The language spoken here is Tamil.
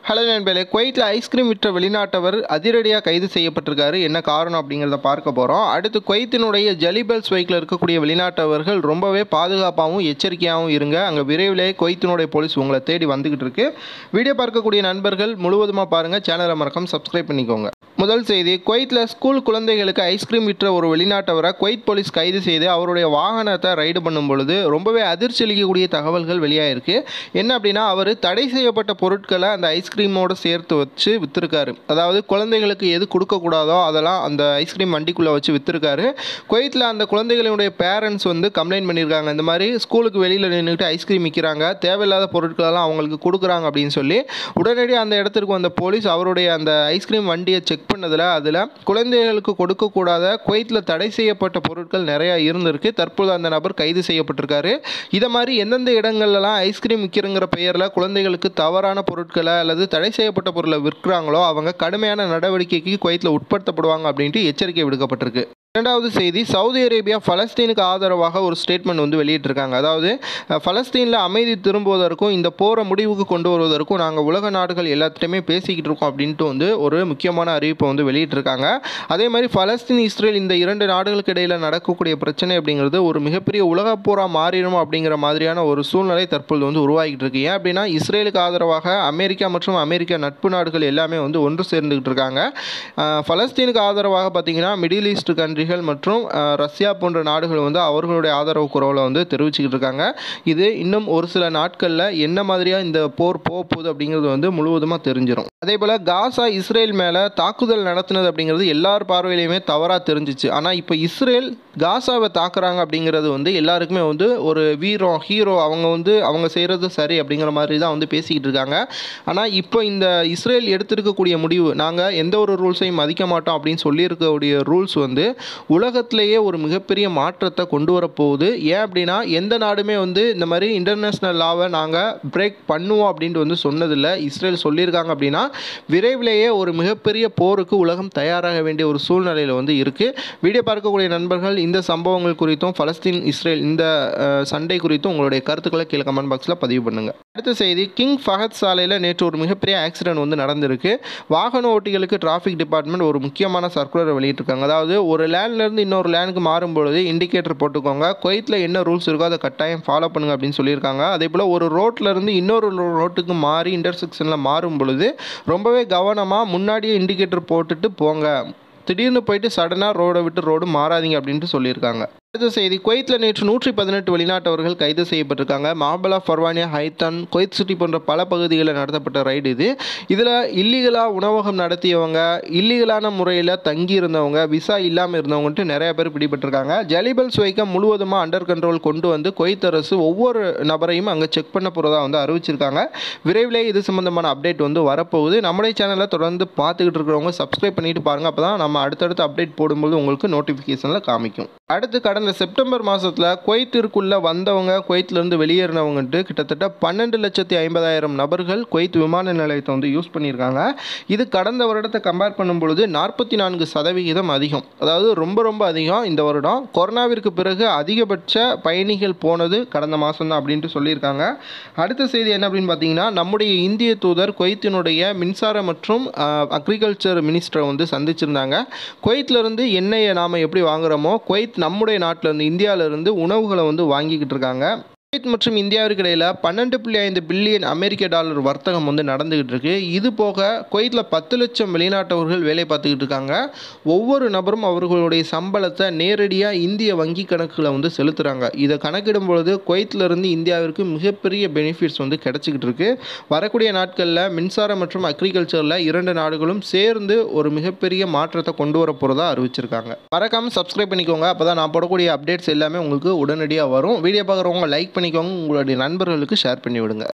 ஹலோ நண்பர்களே குவைத்தில் ஐஸ்கிரீம் விற்ற வெளிநாட்டவர் அதிரடியாக கைது செய்யப்பட்டிருக்காரு என்ன காரணம் அப்படிங்கிறத பார்க்க போகிறோம் அடுத்து குவைத்தினுடைய ஜலிபல் ஸ்வைக்கில் இருக்கக்கூடிய வெளிநாட்டவர்கள் ரொம்பவே பாதுகாப்பாகவும் எச்சரிக்கையாகவும் இருங்க அங்கே விரைவிலே குவைத்தினுடைய போலீஸ் உங்களை தேடி வந்துக்கிட்டு இருக்கு வீடியோ பார்க்கக்கூடிய நண்பர்கள் முழுவதுமாக பாருங்கள் சேனலை மறக்காம சப்ஸ்கிரைப் பண்ணிக்கோங்க முதல் செய்தி குவைத்தில் ஸ்கூல் குழந்தைகளுக்கு ஐஸ்கிரீம் விற்ற ஒரு வெளிநாட்டவரை குவைத் போலீஸ் கைது செய்து அவருடைய வாகனத்தை ரைடு பண்ணும் பொழுது ரொம்பவே அதிர்ச்சி அளிக்கக்கூடிய தகவல்கள் வெளியாயிருக்கு என்ன அப்படின்னா அவர் தடை செய்யப்பட்ட பொருட்களை அந்த ஐஸ்கிரீமோடு சேர்த்து வச்சு விற்றுருக்காரு அதாவது குழந்தைகளுக்கு எது கொடுக்கக்கூடாதோ அதெல்லாம் அந்த ஐஸ்கிரீம் வண்டிக்குள்ளே வச்சு விற்றுருக்காரு குவைத்தில் அந்த குழந்தைகளுடைய பேரண்ட்ஸ் வந்து கம்ப்ளைண்ட் பண்ணியிருக்காங்க இந்த மாதிரி ஸ்கூலுக்கு வெளியில் நின்றுட்டு ஐஸ்கிரீம் விற்கிறாங்க தேவையில்லாத பொருட்களெல்லாம் அவங்களுக்கு கொடுக்குறாங்க அப்படின்னு சொல்லி உடனடியாக அந்த இடத்திற்கு வந்த போலீஸ் அவருடைய அந்த ஐஸ்கிரீம் வண்டியை செக் பண்ணதில் அதில் குழந்தைகளுக்கு கொடுக்கக்கூடாத குவைத்தில் தடை செய்யப்பட்ட பொருட்கள் நிறையா இருந்திருக்கு தற்போது அந்த நபர் கைது செய்யப்பட்டிருக்காரு இதை மாதிரி எந்தெந்த இடங்கள்லாம் ஐஸ்கிரீம் விற்கிறங்கிற பெயரில் குழந்தைகளுக்கு தவறான பொருட்களை அல்லது தடை செய்யப்பட்ட பொருளை விற்கிறாங்களோ அவங்க கடுமையான நடவடிக்கைக்கு குவைத்தில் உட்படுத்தப்படுவாங்க அப்படின்ட்டு எச்சரிக்கை விடுக்கப்பட்டிருக்கு இரண்டாவது செய்தி சவுதி அரேபியா பலஸ்தீனுக்கு ஆதரவாக ஒரு ஸ்டேட்மெண்ட் வந்து வெளியிட்டிருக்காங்க அதாவது அஹ், பலஸ்தீனில் அமைதி திரும்புவதற்கும் இந்த போரை முடிவுக்கு கொண்டு வருவதற்கும் நாங்கள் உலக நாடுகள் எல்லாத்திட்டையுமே பேசிக்கிட்டு இருக்கோம் அப்படின்ட்டு வந்து ஒரு முக்கியமான அறிவிப்பை வந்து வெளியிட்டிருக்காங்க அதே மாதிரி பலஸ்தீன் இஸ்ரேல் இந்த இரண்டு நாடுகளுக்கு இடையில் நடக்கக்கூடிய பிரச்சனை அப்படிங்கிறது ஒரு மிகப்பெரிய உலக போரா மாறிடும் அப்படிங்கிற மாதிரியான ஒரு சூழ்நிலை தற்பொழுது வந்து உருவாகிட்டு இருக்கு ஏன் அப்படின்னா இஸ்ரேலுக்கு ஆதரவாக அமெரிக்கா மற்றும் அமெரிக்க நட்பு நாடுகள் எல்லாமே வந்து ஒன்று சேர்ந்துக்கிட்டு இருக்காங்க அஹ், பலஸ்தீனுக்கு ஆதரவாக பார்த்தீங்கன்னா மிடில் ஈஸ்ட் கண்ட்ரிகள் மற்றும் அஹ், ரஷ்யா போன்ற நாடுகள் வந்து அவர்களுடைய ஆதரவு குரலை வந்து தெரிவிச்சுக்கிட்டு இருக்காங்க இது இன்னும் ஒரு சில நாட்களில் என்ன மாதிரியாக இந்த போர் போக போகுது அப்படிங்கிறது வந்து முழுவதுமாக தெரிஞ்சிடும் அதே போல் காசா இஸ்ரேல் மேலே தாக்குதல் நடத்தினது அப்படிங்கிறது எல்லார் பார்வையிலையுமே தவறாக தெரிஞ்சிச்சு ஆனால் இப்போ இஸ்ரேல் காசாவை தாக்குறாங்க அப்படிங்கிறது வந்து எல்லாருக்குமே வந்து ஒரு வீரம் ஹீரோ அவங்க வந்து அவங்க செய்கிறது சரி அப்படிங்கிற மாதிரி தான் வந்து பேசிக்கிட்டு இருக்காங்க ஆனால் இப்போ இந்த இஸ்ரேல் எடுத்திருக்கக்கூடிய முடிவு நாங்கள் எந்த ஒரு ரூல்ஸையும் மதிக்க மாட்டோம் அப்படின்னு சொல்லியிருக்கக்கூடிய ரூல்ஸ் வந்து உலகத்திலேயே ஒரு மிகப்பெரிய மாற்றத்தை கொண்டு வரப்போகுது ஏன் அப்படின்னா எந்த நாடுமே வந்து இந்த மாதிரி இன்டர்நேஷ்னல் லாவை நாங்கள் பிரேக் பண்ணுவோம் அப்படின்ட்டு வந்து சொன்னதில்லை இஸ்ரேல் சொல்லியிருக்காங்க அப்படின்னா விரைவிலேயே ஒரு மிகப்பெரிய போருக்கு உலகம் தயாராக வேண்டிய ஒரு சூழ்நிலையில் வந்து இருக்குது வீடியோ பார்க்கக்கூடிய நண்பர்கள் இந்த சம்பவங்கள் குறித்தும் பலஸ்தீன் இஸ்ரேல் இந்த அஹ், சண்டை குறித்தும் உங்களுடைய கருத்துக்களை கீழே கமெண்ட் பாக்ஸில் பதிவு பண்ணுங்கள் அடுத்த செய்தி கிங் ஃபஹத் சாலையில் நேற்று ஒரு மிகப்பெரிய ஆக்சிடென்ட் வந்து நடந்திருக்கு வாகன ஓட்டிகளுக்கு டிராஃபிக் டிபார்ட்மெண்ட் ஒரு முக்கியமான சர்க்குலரை வெளியிட்டிருக்காங்க அதாவது ஒரு லேண்ட்லேருந்து இன்னொரு லேனுக்கு மாறும்பொழுது இண்டிகேட்டர் போட்டுக்கோங்க குவைத்தில் என்ன ரூல்ஸ் இருக்கோ அதை கட்டாயம் ஃபாலோ பண்ணுங்க அப்படின்னு சொல்லியிருக்காங்க அதே போல் ஒரு ரோட்ல இருந்து இன்னொரு ரோட்டுக்கு மாறி இன்டர்செக்ஷனில் மாறும் பொழுது ரொம்பவே கவனமாக முன்னாடியே இண்டிகேட்டர் போட்டுட்டு போங்க திடீர்னு போயிட்டு சடனாக ரோடை விட்டு ரோடு மாறாதீங்க அப்படின்ட்டு சொல்லியிருக்காங்க அடுத்த செய்தி குவைத்தில் நேற்று நூற்றி பதினெட்டு வெளிநாட்டவர்கள் கைது செய்யப்பட்டிருக்காங்க Mahboula Farwaniya Khaitan Kuwait City போன்ற பல பகுதிகளில் நடத்தப்பட்ட ரைடு இது இதில் இல்லீகலாக உணவகம் நடத்தியவங்க இல்லீகலான முறையில் தங்கி இருந்தவங்க விசா இல்லாமல் இருந்தவங்கன்ட்டு நிறைய பேர் பிடிபட்டிருக்காங்க ஜலிபல் சுவைக்கம் முழுவதுமாக அண்டர் கண்ட்ரோல் கொண்டு வந்து குவைத் அரசு ஒவ்வொரு நபரையும் அங்கே செக் பண்ண போகிறதா வந்து அறிவிச்சிருக்காங்க விரைவிலே இது சம்பந்தமான அப்டேட் வந்து வரப்போகுது நம்முடைய சேனலை தொடர்ந்து பார்த்துக்கிட்டு இருக்கிறவங்க சப்ஸ்கிரைப் பண்ணிட்டு பாருங்கள் அப்போ தான் நம்ம அடுத்தடுத்து அப்டேட் போடும்போது உங்களுக்கு நோட்டிஃபிகேஷனில் காமிக்கும் அடுத்து கடந்த செப்டம்பர் மாதத்தில் குவைத்திற்குள்ளே வந்தவங்க குவைத்திலேருந்து வெளியேறினவங்கன்ட்டு கிட்டத்தட்ட பன்னெண்டு லட்சத்தி ஐம்பதாயிரம் நபர்கள் குவைத் விமான நிலையத்தை வந்து யூஸ் பண்ணியிருக்காங்க இது கடந்த வருடத்தை கம்பேர் பண்ணும் பொழுது நாற்பத்தி நான்கு சதவிகிதம் அதிகம் அதாவது ரொம்ப ரொம்ப அதிகம் இந்த வருடம் கொரோனாவிற்கு பிறகு அதிகபட்ச பயணிகள் போனது கடந்த மாதம் தான் அப்படின்ட்டு சொல்லியிருக்காங்க அடுத்த செய்தி என்ன அப்படின்னு பார்த்தீங்கன்னா நம்முடைய இந்திய தூதர் குவைத்தினுடைய மின்சார மற்றும் அக்ரிகல்ச்சர் மினிஸ்டரை வந்து சந்திச்சிருந்தாங்க குவைத்திலிருந்து எண்ணெயை நாம் எப்படி வாங்குறோமோ குவைத் நம்முடைய நாட்டிலேருந்து இந்தியாவிலேருந்து உணவுகளை வந்து வாங்கிக்கிட்டு இருக்காங்க குவைத் மற்றும் இந்தியாவிற்கு இடையில் பன்னெண்டு புள்ளி ஐந்து பில்லியன் அமெரிக்க டாலர் வர்த்தகம் வந்து நடந்துகிட்டு இருக்கு இது போக குவைத்தில் பத்து லட்சம் வெளிநாட்டவர்கள் வேலை பார்த்துக்கிட்டு இருக்காங்க ஒவ்வொரு நபரும் அவர்களுடைய சம்பளத்தை நேரடியாக இந்திய வங்கி கணக்குகளை வந்து செலுத்துகிறாங்க இதை கணக்கிடும் பொழுது குவைத்திலிருந்து இந்தியாவிற்கு மிகப்பெரிய பெனிஃபிட்ஸ் வந்து கிடைச்சிக்கிட்டு இருக்கு வரக்கூடிய நாட்களில் மின்சாரம் மற்றும் அக்ரிகல்ச்சரில் இரண்டு நாடுகளும் சேர்ந்து ஒரு மிகப்பெரிய மாற்றத்தை கொண்டு வர போகிறதா அறிவிச்சிருக்காங்க மறக்காமல் சப்ஸ்கிரைப் பண்ணிக்கோங்க அப்போ தான் நான் போடக்கூடிய அப்டேட்ஸ் எல்லாமே உங்களுக்கு உடனடியாக வரும் வீடியோ பார்க்குறவங்க லைக் பண்ணிக்கோங்க உங்களுடைய நண்பர்களுக்கு ஷேர் பண்ணி விடுங்க